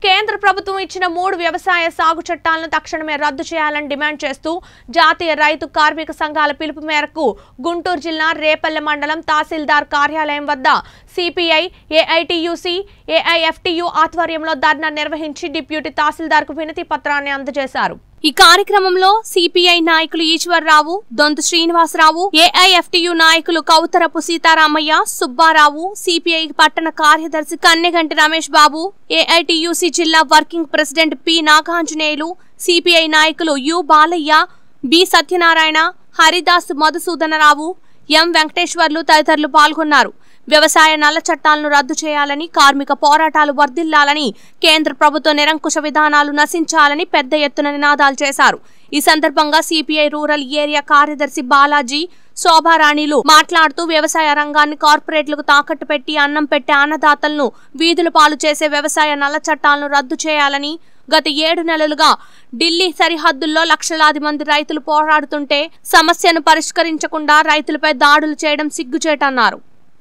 కేంద్ర ప్రభుత్వం ఇచ్చిన మూడు వ్యవసాయ సాగు చట్టాలను తక్షణమే రద్దు చేయాలని డిమాండ్ చేస్తూ జాతీయ రైతు కార్మిక సంఘాల పిలుపు మేరకు గుంటూరు జిల్లా రేపల్లె మండలం తహసీల్దార్ కార్యాలయం వద్ద సిపిఐ ఏఐటియుసి ఏఐఎఫ్టియు ఆధ్వర్యంలో ధర్నా నిర్వహించి డిప్యూటీ తహసీల్దార్కు వినతి పత్రాన్ని అందజేశారు ఈ కార్యక్రమంలో సిపిఐ నాయకులు ఈశ్వర్రావు దొంతు శ్రీనివాసరావు ఏఐఎఫ్టియు నాయకులు కౌతరపు సీతారామయ్య సుబ్బారావు సిపిఐ పట్టణ కార్యదర్శి కన్నెగంటి రమేష్ బాబు ఏఐటియుసి జిల్లా working president P Naganjaneyulu CPI నాయకులు U Balayya B Satyanarayana Haridas Madhusudanarao M Venkateswarlu తదితరులు పాల్గొన్నారు వ్యవసాయ నల్ల చట్టాలను రద్దు చేయాలని కార్మిక పోరాటాలు వర్ధిల్లాలని కేంద్ర ప్రభుత్వ నిరంకుశ విధానాలు నశించాలని పెద్ద ఎత్తున నినాదాలు చేశారు ఈ సందర్భంగా సిపిఐ రూరల్ ఏరియా కార్యదర్శి బాలాజీ శోభారాణిలు మాట్లాడుతూ వ్యవసాయ రంగాన్ని కార్పొరేట్లకు తాకట్టు పెట్టి అన్నం పెట్టే అన్నదాతలను వీధుల పాలు చేసే వ్యవసాయ నల్ల చట్టాలను రద్దు చేయాలని గత ఏడు నెలలుగా ఢిల్లీ సరిహద్దుల్లో లక్షలాది మంది రైతులు పోరాడుతుంటే సమస్యను పరిష్కరించకుండా రైతులపై దాడులు చేయడం సిగ్గుచేటన్నారు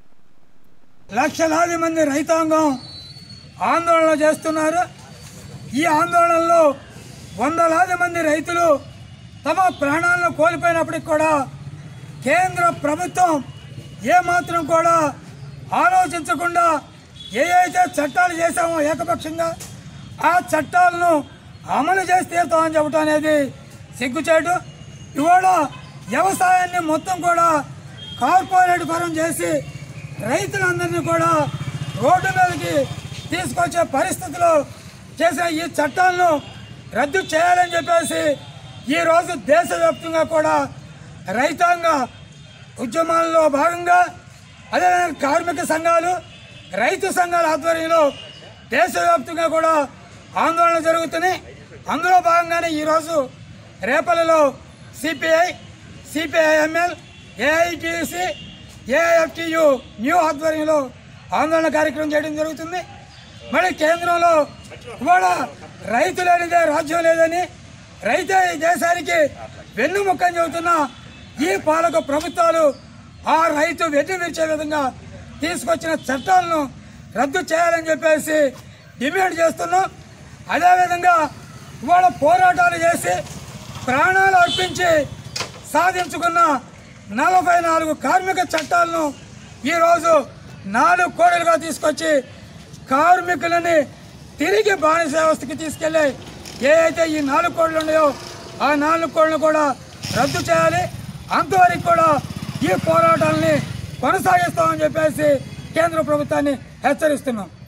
లక్షలాది మంది రైతాంగం ఆందోళన చేస్తున్నారు ఈ ఆందోళనలో వందలాది మంది రైతులు తమ ప్రాణాలను కోల్పోయినప్పటికి కూడా కేంద్ర ప్రభుత్వం ఏమాత్రం కూడా ఆలోచించకుండా ఏ అయితే చట్టాలు చేశామో ఏకపక్షంగా ఆ చట్టాలను అమలు చేసి తీరుతామని చెప్పడం అనేది సిగ్గుచేటు ఇవాళ వ్యవసాయాన్ని మొత్తం కూడా కార్పొరేట్ పరం చేసి రైతులందరినీ కూడా రోడ్డు మీదకి తీసుకొచ్చే పరిస్థితులు చేసిన ఈ చట్టాలను రద్దు చేయాలని చెప్పేసి ఈరోజు దేశవ్యాప్తంగా కూడా రైతాంగ ఉద్యమాల్లో భాగంగా అదేవిధంగా కార్మిక సంఘాలు రైతు సంఘాల ఆధ్వర్యంలో దేశవ్యాప్తంగా కూడా ఆందోళన జరుగుతున్నాయి అందులో భాగంగానే ఈరోజు రేపల్లిలో CPI CPIML AITC AIFTU new ఆధ్వర్యంలో ఆందోళన కార్యక్రమం చేయడం జరుగుతుంది మరి కేంద్రంలో ఇవాళ రైతు లేనిదే రాజ్యం లేదని రైతే ఈ దేశానికి వెన్నుముక్కని చెబుతున్న ఈ పాలక ప్రభుత్వాలు ఆ రైతు వెన్ను విరిచే విధంగా తీసుకొచ్చిన చట్టాలను రద్దు చేయాలని చెప్పేసి డిమాండ్ చేస్తున్నాం అదేవిధంగా ఇవాళ పోరాటాలు చేసి ప్రాణాలు అర్పించి సాధించుకున్న నలభై నాలుగు కార్మిక చట్టాలను ఈరోజు నాలుగు కోడలుగా తీసుకొచ్చి కార్మికులని తిరిగి బానిస వ్యవస్థకి తీసుకెళ్ళి ఏ అయితే ఈ నాలుగు కోళ్ళు ఉన్నాయో ఆ నాలుగు కోళ్ళను కూడా రద్దు చేయాలి అంతవరకు కూడా ఈ పోరాటాలని కొనసాగిస్తామని చెప్పేసి కేంద్ర ప్రభుత్వాన్ని హెచ్చరిస్తున్నాం